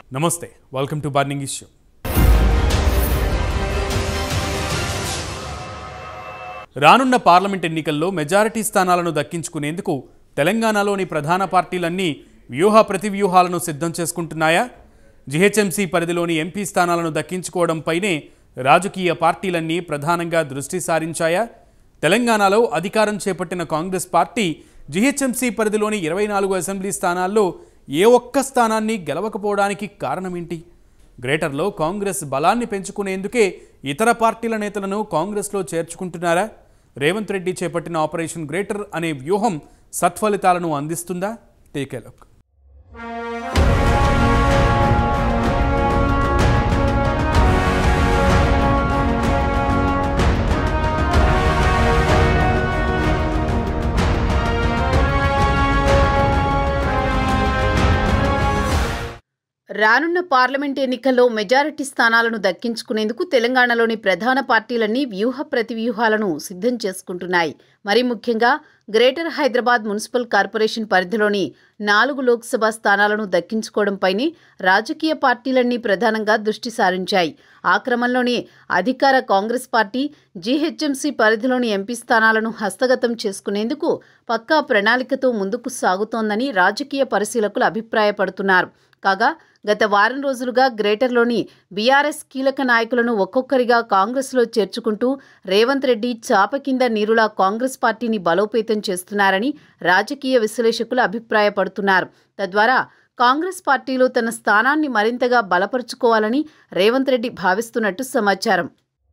నమస్తే welcome to burning issue రానున్న parliament ఎన్నికల్లో మెజారిటీ స్థానాలను దక్కించుకునేందుకు తెలంగాణలోని ప్రధాన పార్టీలన్నీ వ్యూహ ప్రతివ్యూహాలను సిద్ధం చేసుకుంటున్నాయా జిహెచ్ఎంసీ పరిధిలోని ఎంపీ స్థానాలను దక్కించుకోవడంపైనే రాజకీయ పార్టీలన్నీ ప్రధానంగా దృష్టి సారించాయా తెలంగాణలో అధికారం చేపట్టిన కాంగ్రెస్ పార్టీ జిహెచ్ఎంసీ పరిధిలోని ఇరవై నాలుగు అసెంబ్లీ స్థానాల్లో ఏ ఒక్క స్థానాన్ని గెలవకపోవడానికి కారణమేంటి గ్రేటర్లో కాంగ్రెస్ బలాన్ని పెంచుకునేందుకే ఇతర పార్టీల నేతలను కాంగ్రెస్లో చేర్చుకుంటున్నారా రేవంత్ రెడ్డి చేపట్టిన ఆపరేషన్ గ్రేటర్ అనే వ్యూహం సత్ఫలితాలను అందిస్తుందా టేకే లుక్ రానున్న పార్లమెంట్ ఎన్నికల్లో మెజారిటీ స్థానాలను దక్కించుకునేందుకు తెలంగాణలోని ప్రధాన పార్టీలన్నీ వ్యూహ ప్రతివ్యూహాలను సిద్ధం చేసుకుంటున్నాయి మరి ముఖ్యంగా గ్రేటర్ హైదరాబాద్ మున్సిపల్ కార్పొరేషన్ పరిధిలోని నాలుగు లోక్సభ స్థానాలను దక్కించుకోవడంపైనే రాజకీయ పార్టీలన్నీ ప్రధానంగా దృష్టి సారించాయి ఆ క్రమంలోనే అధికార కాంగ్రెస్ పార్టీ జీహెచ్ఎంసీ పరిధిలోని ఎంపీ స్థానాలను హస్తగతం చేసుకునేందుకు పక్కా ప్రణాళికతో ముందుకు సాగుతోందని రాజకీయ పరిశీలకులు అభిప్రాయపడుతున్నారు కాగా గత వారం రోజులుగా గ్రేటర్లోని బీఆర్ఎస్ కీలక నాయకులను ఒక్కొక్కరిగా కాంగ్రెస్లో చేర్చుకుంటూ రేవంత్ రెడ్డి చాప కింద నీరులా కాంగ్రెస్ పార్టీని బలోపేతం చేస్తున్నారని రాజకీయ విశ్లేషకులు అభిప్రాయపడుతున్నారు తద్వారా కాంగ్రెస్ పార్టీలో తన స్థానాన్ని మరింతగా బలపరుచుకోవాలని రేవంత్ రెడ్డి భావిస్తున్నట్టు సమాచారం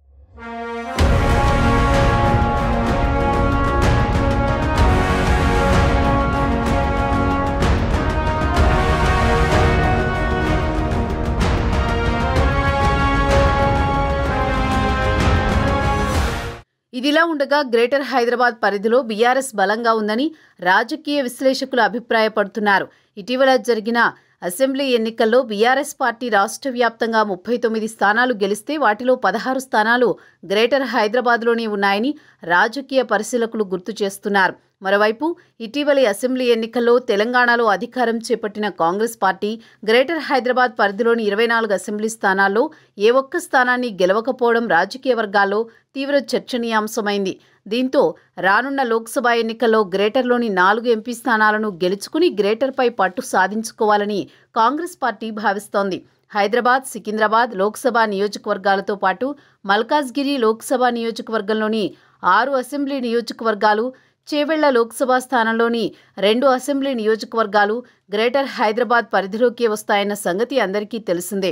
ఇదిలా ఉండగా గ్రేటర్ హైదరాబాద్ పరిధిలో బీఆర్ఎస్ బలంగా ఉందని రాజకీయ విశ్లేషకులు అభిప్రాయపడుతున్నారు ఇటీవల జరిగిన అసెంబ్లీ ఎన్నికల్లో బీఆర్ఎస్ పార్టీ రాష్ట్ర వ్యాప్తంగా ముప్పై తొమ్మిది స్థానాలు గెలిస్తే వాటిలో పదహారు స్థానాలు గ్రేటర్ హైదరాబాద్లోనే ఉన్నాయని రాజకీయ పరిశీలకులు గుర్తు చేస్తున్నారు మరోవైపు ఇటీవలి అసెంబ్లీ ఎన్నికల్లో తెలంగాణలో అధికారం చేపట్టిన కాంగ్రెస్ పార్టీ గ్రేటర్ హైదరాబాద్ పరిధిలోని ఇరవై నాలుగు అసెంబ్లీ స్థానాల్లో ఏ ఒక్క స్థానాన్ని గెలవకపోవడం రాజకీయ వర్గాల్లో తీవ్ర చర్చనీయాంశమైంది దీంతో రానున్న లోక్సభ ఎన్నికల్లో గ్రేటర్లోని నాలుగు ఎంపీ స్థానాలను గెలుచుకుని గ్రేటర్పై పట్టు సాధించుకోవాలని కాంగ్రెస్ పార్టీ భావిస్తోంది హైదరాబాద్ సికింద్రాబాద్ లోక్సభ నియోజకవర్గాలతో పాటు మల్కాజ్గిరి లోక్సభ నియోజకవర్గంలోని ఆరు అసెంబ్లీ నియోజకవర్గాలు చేవెళ్ల లోక్సభ స్థానంలోని రెండు అసెంబ్లీ నియోజకవర్గాలు గ్రేటర్ హైదరాబాద్ పరిధిలోకి వస్తాయన్న సంగతి అందరికీ తెలిసిందే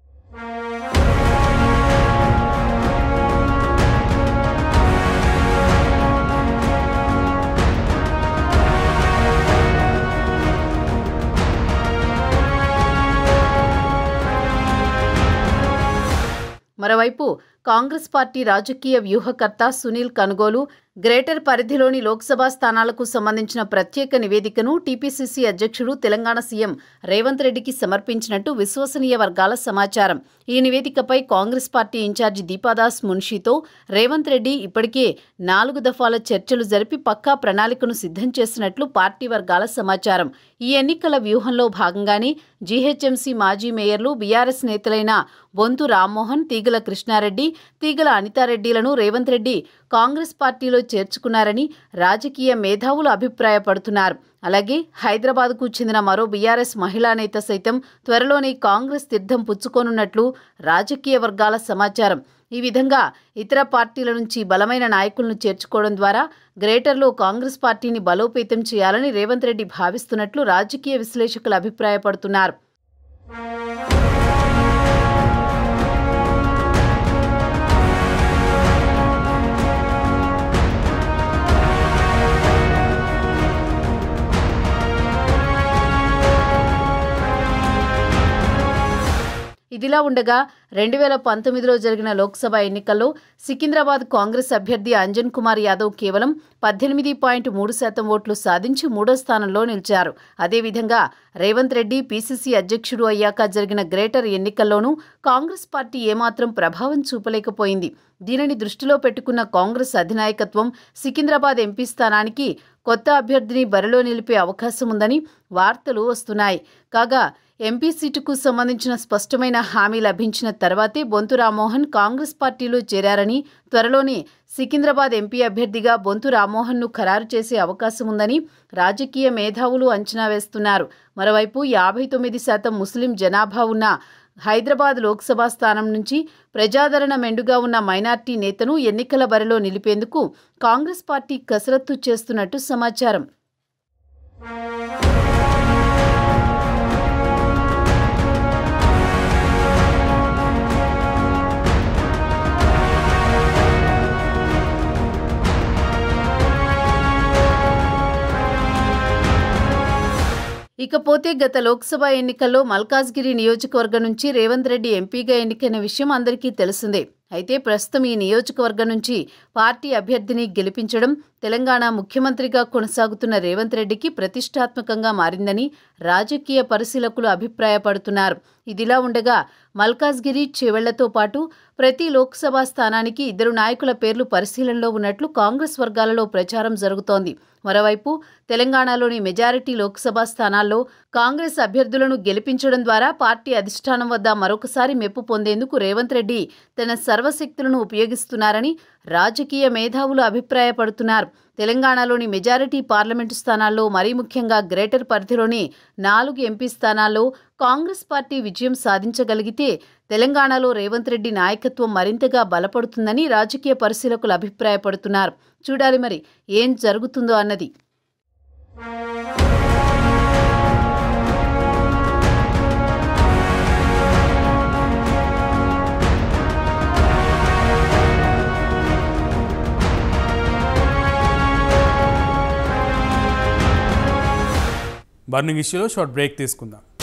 మరోవైపు కాంగ్రెస్ పార్టీ రాజకీయ వ్యూహకర్త సునీల్ కనుగోలు గ్రేటర్ పరిధిలోని లోక్సభ స్థానాలకు సంబంధించిన ప్రత్యేక నివేదికను టీపీసీసీ అధ్యక్షుడు తెలంగాణ సీఎం రేవంత్ రెడ్డికి సమర్పించినట్టు విశ్వసనీయ వర్గాల సమాచారం ఈ నివేదికపై కాంగ్రెస్ పార్టీ ఇన్ఛార్జి దీపాదాస్ మున్షితో రేవంత్ రెడ్డి ఇప్పటికే నాలుగు దఫాల చర్చలు జరిపి పక్కా ప్రణాళికను సిద్ధం చేసినట్లు పార్టీ వర్గాల సమాచారం ఈ ఎన్నికల వ్యూహంలో భాగంగానే జీహెచ్ఎంసీ మాజీ మేయర్లు బీఆర్ఎస్ నేతలైన బొంతు రామ్మోహన్ తీగల కృష్ణారెడ్డి తీగల అనితారెడ్డిలను రేవంత్ రెడ్డి కాంగ్రెస్ పార్టీలో చేర్చుకున్నారని రాజకీయ మేధావులు అభిప్రాయపడుతున్నారు అలాగే హైదరాబాద్కు చెందిన మరో బీఆర్ఎస్ మహిళా నేత సైతం త్వరలోనే కాంగ్రెస్ తీర్థం పుచ్చుకోనున్నట్లు రాజకీయ వర్గాల సమాచారం ఈ విధంగా ఇతర పార్టీల నుంచి బలమైన నాయకులను చేర్చుకోవడం ద్వారా గ్రేటర్లో కాంగ్రెస్ పార్టీని బలోపేతం చేయాలని రేవంత్ రెడ్డి భావిస్తున్నట్లు రాజకీయ విశ్లేషకులు అభిప్రాయపడుతున్నారు ఇదిలా ఉండగా రెండు వేల పంతొమ్మిదిలో జరిగిన లోక్సభ ఎన్నికల్లో సికింద్రాబాద్ కాంగ్రెస్ అభ్యర్థి అంజన్ కుమార్ యాదవ్ కేవలం పద్దెనిమిది పాయింట్ మూడు శాతం ఓట్లు సాధించి మూడో స్థానంలో నిలిచారు అదేవిధంగా రేవంత్ రెడ్డి పీసీసీ అధ్యక్షుడు అయ్యాక జరిగిన గ్రేటర్ ఎన్నికల్లోనూ కాంగ్రెస్ పార్టీ ఏమాత్రం ప్రభావం చూపలేకపోయింది దీనిని దృష్టిలో పెట్టుకున్న కాంగ్రెస్ అధినాయకత్వం సికింద్రాబాద్ ఎంపీ స్థానానికి కొత్త అభ్యర్థిని బరిలో నిలిపే అవకాశం ఉందని వార్తలు వస్తున్నాయి కాగా ఎంపీ సీటుకు సంబంధించిన స్పష్టమైన హామీ లభించిన తర్వాతే బొంతు రామ్మోహన్ కాంగ్రెస్ పార్టీలో చేరారని త్వరలోనే సికింద్రాబాద్ ఎంపీ అభ్యర్థిగా బొంతు రామ్మోహన్ను ఖరారు చేసే అవకాశం ఉందని రాజకీయ మేధావులు అంచనా వేస్తున్నారు మరోవైపు యాభై తొమ్మిది శాతం ముస్లిం జనాభా ఉన్న హైదరాబాద్ లోక్సభ స్థానం నుంచి ప్రజాదరణ మెండుగా ఉన్న మైనార్టీ నేతను ఎన్నికల బరిలో నిలిపేందుకు కాంగ్రెస్ పార్టీ కసరత్తు చేస్తున్నట్టు సమాచారం ఇకపోతే గత లోక్సభ ఎన్నికల్లో మల్కాజ్గిరి నియోజకవర్గం నుంచి రేవంత్ రెడ్డి ఎంపీగా ఎన్నికైన విషయం అందరికీ తెలిసిందే అయితే ప్రస్తుతం ఈ నియోజకవర్గం నుంచి పార్టీ అభ్యర్థిని గెలిపించడం తెలంగాణ ముఖ్యమంత్రిగా కొనసాగుతున్న రేవంత్ రెడ్డికి ప్రతిష్టాత్మకంగా మారిందని రాజకీయ పరిశీలకులు అభిప్రాయపడుతున్నారు ఇదిలా ఉండగా మల్కాజ్గిరి చేవెళ్లతో పాటు ప్రతి లోక్సభ స్థానానికి ఇద్దరు నాయకుల పేర్లు పరిశీలనలో ఉన్నట్లు కాంగ్రెస్ వర్గాలలో ప్రచారం జరుగుతోంది మరోవైపు తెలంగాణలోని మెజారిటీ లోక్సభ స్థానాల్లో కాంగ్రెస్ అభ్యర్థులను గెలిపించడం ద్వారా పార్టీ అధిష్టానం వద్ద మరొకసారి మెప్పు పొందేందుకు రేవంత్ రెడ్డి తన సర్వశక్తులను ఉపయోగిస్తున్నారని రాజకీయ మేధావులు అభిప్రాయపడుతున్నారు తెలంగాణలోని మెజారిటీ పార్లమెంటు స్థానాల్లో మరీ ముఖ్యంగా గ్రేటర్ పరిధిలోని నాలుగు ఎంపీ స్థానాల్లో కాంగ్రెస్ పార్టీ విజయం సాధించగలిగితే తెలంగాణలో రేవంత్ రెడ్డి నాయకత్వం మరింతగా బలపడుతుందని రాజకీయ పరిశీలకులు అభిప్రాయపడుతున్నారు చూడాలి మరి ఏం జరుగుతుందో అన్నది బర్నింగ్ ఇష్యూలో షార్ట్ బ్రేక్ తీసుకుందాం